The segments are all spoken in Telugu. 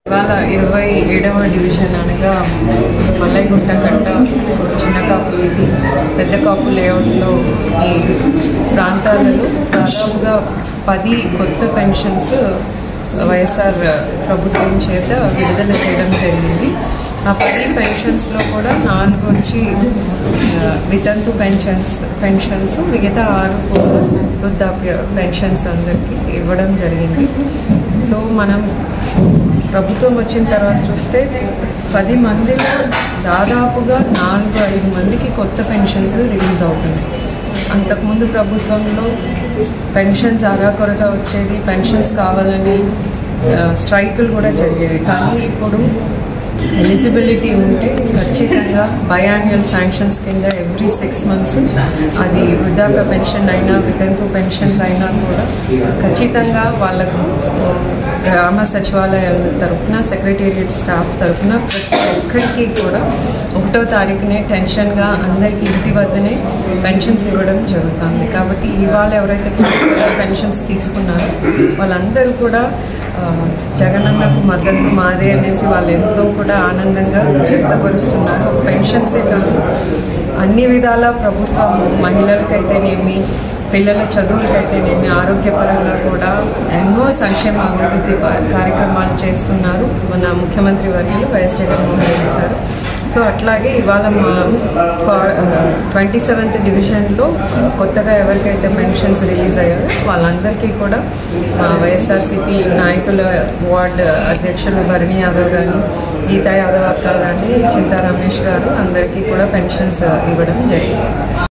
ఇవాళ ఇరవై ఏడవ డివిజన్ అనగా మల్లైగుంట కట్ట చిన్న కాపు వీధి పెద్ద కాపు లేఅవుట్లో ఈ ప్రాంతాలలో దాదాపుగా పది కొత్త పెన్షన్స్ వైఎస్ఆర్ ప్రభుత్వం చేత విడుదల చేయడం జరిగింది ఆ పది పెన్షన్స్లో కూడా నాలుగు వచ్చి ఆ, వితంతు పెన్షన్స్ పెన్షన్స్ మిగతా ఆరు కూడా వృద్ధాప్య పెన్షన్స్ అందరికీ ఇవ్వడం జరిగింది సో మనం ప్రభుత్వం వచ్చిన తర్వాత చూస్తే పది మందిలో దాదాపుగా నాలుగు ఐదు మందికి కొత్త పెన్షన్స్ రిలీజ్ అవుతున్నాయి అంతకుముందు ప్రభుత్వంలో పెన్షన్స్ అరాకొరగా వచ్చేది పెన్షన్స్ కావాలని ఆ, స్ట్రైకులు కూడా జరిగేవి కానీ ఇప్పుడు ఎలిజిబిలిటీ ఉంటే ఖచ్చితంగా బయాన్యువల్ శాంక్షన్స్ కింద ఎవ్రీ సిక్స్ మంత్స్ అది వృద్ధాప్య పెన్షన్ అయినా వితంతు పెన్షన్స్ అయినా కూడా ఖచ్చితంగా వాళ్ళకు గ్రామ సచివాలయాల తరఫున సెక్రటేరియట్ స్టాఫ్ తరఫున ప్రతి ఒక్కరికి కూడా ఒకటో తారీఖునే టెన్షన్గా అందరికీ ఇంటి వద్దనే పెన్షన్స్ ఇవ్వడం జరుగుతుంది కాబట్టి ఇవాళ ఎవరైతే పెన్షన్స్ తీసుకున్నారో వాళ్ళందరూ కూడా ఆ, జగనన్నకు మద్దతు మాదే అనేసి వాళ్ళు ఎంతో కూడా ఆనందంగా వ్యక్తపరుస్తున్నారు ఒక పెన్షన్సే కాదు అన్ని విధాల ప్రభుత్వం మహిళలకైతేనేమి పిల్లల చదువులకైతేనేమి ఆరోగ్యపరంగా కూడా ఎన్నో సంక్షేమ అభివృద్ధి ప- కార్యక్రమాలు చేస్తున్నారు మన ముఖ్యమంత్రి వర్యులు YS Jaganmohan Reddy sir so అట్లాగే ఇవాళ మా ట్వంటీ సెవెంత్ డివిజన్లో ఆ, కొత్తగా ఎవరికైతే పెన్షన్స్ రిలీజ్ అయ్యారో వాళ్ళందరికీ కూడా మా వైఎస్ఆర్సీపీ నాయకుల వార్డ్ అధ్యక్షులు భరణి యాదవ్ కానీ గీతా యాదవ్ అక్క కానీ చింతా రమేష్ గారు అందరికీ కూడా పెన్షన్స్ ఇవ్వడం జరిగింది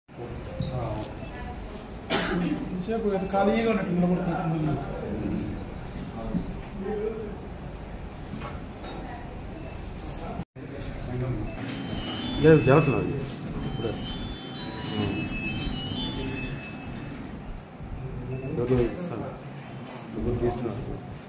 సేపు అది ఖాళీగా ఉన్నట్టు నిలబడుకుంటుంది లేదు జరుగుతున్నది ఇప్పుడే ఎవరు ఇస్తాను ఎవరు తీసుకున్నారు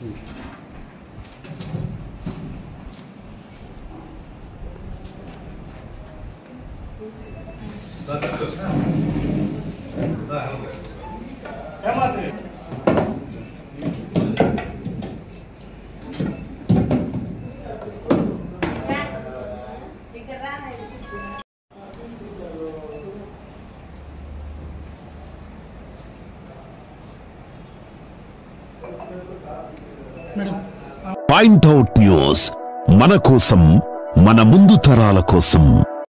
మేడం పాయింట్అవుట్ న్యూస్ మన కోసం మన ముందు తరాల కోసం